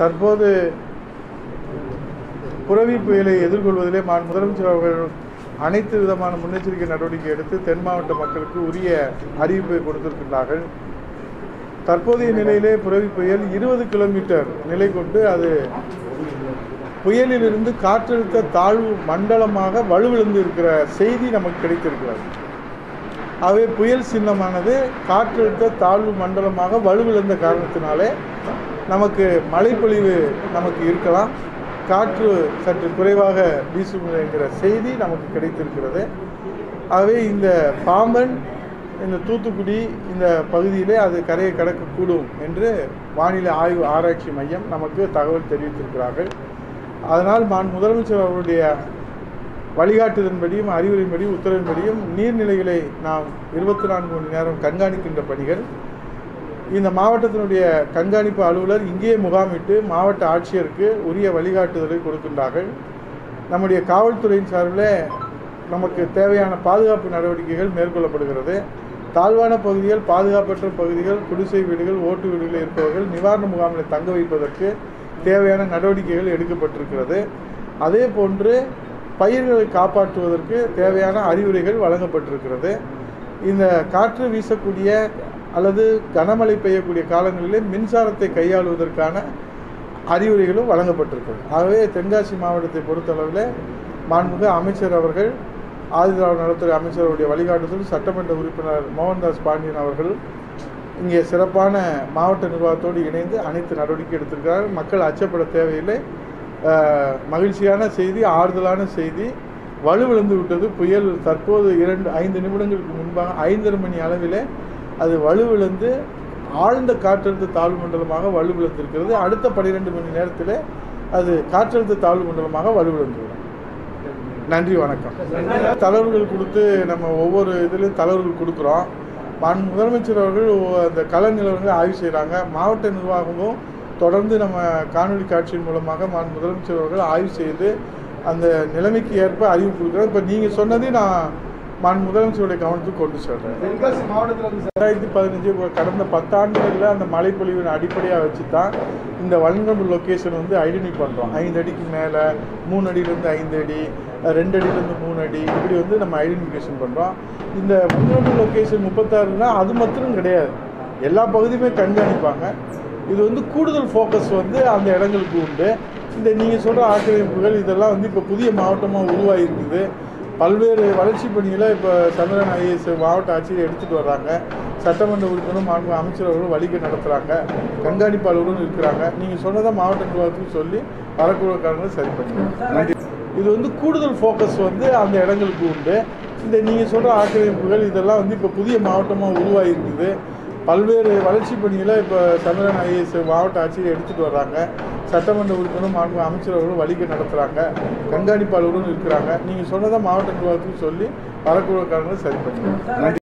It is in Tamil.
தற்போது புரவி புயலை எதிர்கொள்வதிலே மான் முதலமைச்சர் அவர்கள் அனைத்து விதமான முன்னெச்சரிக்கை நடவடிக்கை எடுத்து தென் மாவட்ட மக்களுக்கு உரிய அறிவிப்பை கொடுத்திருக்கின்றார்கள் தற்போதைய நிலையிலே புரவி புயல் இருபது கிலோமீட்டர் நிலை கொண்டு அது புயலிலிருந்து காற்றழுத்த தாழ்வு மண்டலமாக வலுவிழந்து இருக்கிற செய்தி நமக்கு கிடைத்திருக்கிறது ஆகவே புயல் சின்னமானது காற்றழுத்த தாழ்வு மண்டலமாக வலுவிழந்த காரணத்தினாலே நமக்கு மழைப்பொழிவு நமக்கு இருக்கலாம் காற்று சற்று குறைவாக வீசும் என்கிற செய்தி நமக்கு கிடைத்திருக்கிறது ஆகவே இந்த பாம்பன் இந்த தூத்துக்குடி இந்த பகுதியிலே அது கரையை கடக்கக்கூடும் என்று வானிலை ஆய்வு ஆராய்ச்சி மையம் நமக்கு தகவல் தெரிவித்திருக்கிறார்கள் அதனால் மான் முதலமைச்சர் அவருடைய வழிகாட்டுதன்படியும் அறிவுரையின்படியும் உத்தரவின்படியும் நீர்நிலைகளை நாம் இருபத்தி நான்கு மணி நேரம் கண்காணிக்கின்ற பணிகள் இந்த மாவட்டத்தினுடைய கண்காணிப்பு அலுவலர் இங்கேயே முகாமிட்டு மாவட்ட ஆட்சியருக்கு உரிய வழிகாட்டுதலை கொடுக்கின்றார்கள் நம்முடைய காவல்துறையின் சார்பில் நமக்கு தேவையான பாதுகாப்பு நடவடிக்கைகள் மேற்கொள்ளப்படுகிறது தாழ்வான பகுதிகள் பாதுகாப்பற்ற பகுதிகள் குடிசை வீடுகள் ஓட்டு வீடுகள் இருப்பவர்கள் நிவாரண முகாமில் தங்க வைப்பதற்கு தேவையான நடவடிக்கைகள் எடுக்கப்பட்டிருக்கிறது அதே போன்று பயிர்களை காப்பாற்றுவதற்கு தேவையான அறிவுரைகள் வழங்கப்பட்டிருக்கிறது இந்த காற்று வீசக்கூடிய அல்லது கனமழை பெய்யக்கூடிய காலங்களிலே மின்சாரத்தை கையாளுவதற்கான அறிவுரைகளும் வழங்கப்பட்டிருக்கிறது ஆகவே தென்காசி மாவட்டத்தை பொறுத்தளவில் மாண்புமிகு அமைச்சர் அவர்கள் ஆதிதிராவிட நலத்துறை அமைச்சருடைய வழிகாட்டுதல் சட்டமன்ற உறுப்பினர் மோகன்தாஸ் பாண்டியன் அவர்கள் இங்கே சிறப்பான மாவட்ட நிர்வாகத்தோடு இணைந்து அனைத்து நடவடிக்கை எடுத்திருக்கிறார் மக்கள் அச்சப்பட தேவையில்லை அஹ், மகிழ்ச்சியான செய்தி ஆறுதலான செய்தி வலுவிழந்து விட்டது புயல் தற்போது இரண்டு ஐந்து நிமிடங்களுக்கு முன்பாக ஐந்தரை மணி அளவிலே அது வலுவிழந்து ஆழ்ந்த காற்றழுத்த தாழ்வு மண்டலமாக வலுவிழந்திருக்கிறது அடுத்த பன்னிரெண்டு மணி நேரத்தில் அது காற்றழுத்த தாழ்வு மண்டலமாக வலுவிழந்துவிடும் நன்றி வணக்கம் தளர்வுகள் கொடுத்து நம்ம ஒவ்வொரு இதுலேயும் தளர்வுகள் கொடுக்குறோம் மாண்பு முதலமைச்சர் அவர்கள் ஒ- அந்த கள நிலவரங்களை ஆய்வு செய்கிறாங்க மாவட்ட நிர்வாகமும் தொடர்ந்து நம்ம காணொலி காட்சியின் மூலமாக மாண்பு முதலமைச்சர் அவர்கள் ஆய்வு செய்து அந்த நிலைமைக்கு ஏற்ப அறிவு கொடுக்குறோம் இப்போ நீங்கள் சொன்னதையும் நான் மாண்பு முதலமைச்சருடைய கவனத்துக்கு கொண்டு செல்கிறேன் தென்காசி மாவட்டத்தில் வந்து ரெண்டாயிரத்தி பதினஞ்சு கடந்த பத்தாண்டுகளில் அந்த மழைப்பொழிவின் அடிப்படையாக வச்சு தான் இந்த வல்னரபிள் லொக்கேஷன் வந்து ஐடென்டி பண்ணுறோம் ஐந்து அடிக்கு மேலே மூணு அடியிலேருந்து ஐந்து அடி அஹ் ரெண்டு அடியிலேருந்து மூணு அடி இப்படி வந்து நம்ம ஐடென்டிஃபிகேஷன் பண்ணுறோம் இந்த வல்னரபிள் லொக்கேஷன் முப்பத்தாறுனா அது மாத்திரம் கிடையாது எல்லா பகுதியுமே கண்காணிப்பாங்க இது வந்து கூடுதல் ஃபோக்கஸ் வந்து அந்த இடங்களுக்கு உண்டு இந்த நீங்கள் சொல்கிற ஆக்கிரமிப்புகள் இதெல்லாம் வந்து இப்போ புதிய மாவட்டமாக உருவாகிருக்குது பல்வேறு வளர்ச்சி பணிகளை இப்போ சந்திரன் ஐஏஎஸ் மாவட்ட ஆட்சியர் எடுத்துகிட்டு வர்றாங்க சட்டமன்ற உறுப்பினரும் மாண்பு அமைச்சர் அவர்களும் வழிகை நடத்துகிறாங்க கண்காணிப்பாளர்களும் இருக்கிறாங்க நீங்கள் சொன்னதை மாவட்ட நிர்வாகத்துக்கு சொல்லி வரக்கூடாதுக்காரங்களை சரி பண்ணிடுவோம் நன்றி இது வந்து கூடுதல் ஃபோக்கஸ் வந்து அந்த இடங்களுக்கு உண்டு இந்த நீங்கள் சொல்கிற ஆக்கிரமிப்புகள் இதெல்லாம் வந்து இப்போ புதிய மாவட்டமாக உருவாகிருக்குது பல்வேறு வளர்ச்சி பணிகளை இப்போ சந்திரன் ஐஏஎஸ் மாவட்ட ஆட்சியர் எடுத்துகிட்டு வர்றாங்க சட்டமன்ற உறுப்பினரும் மாண்பு அமைச்சர் அவர்களும் வழிகை நடத்துகிறாங்க கண்காணிப்பாளர்களும் இருக்கிறாங்க நீங்கள் சொன்னதை மாவட்ட நிர்வாகத்துக்கு சொல்லி வரக்கூடாதுக்காரங்களை சரி பண்ணிடுவோம் நன்றி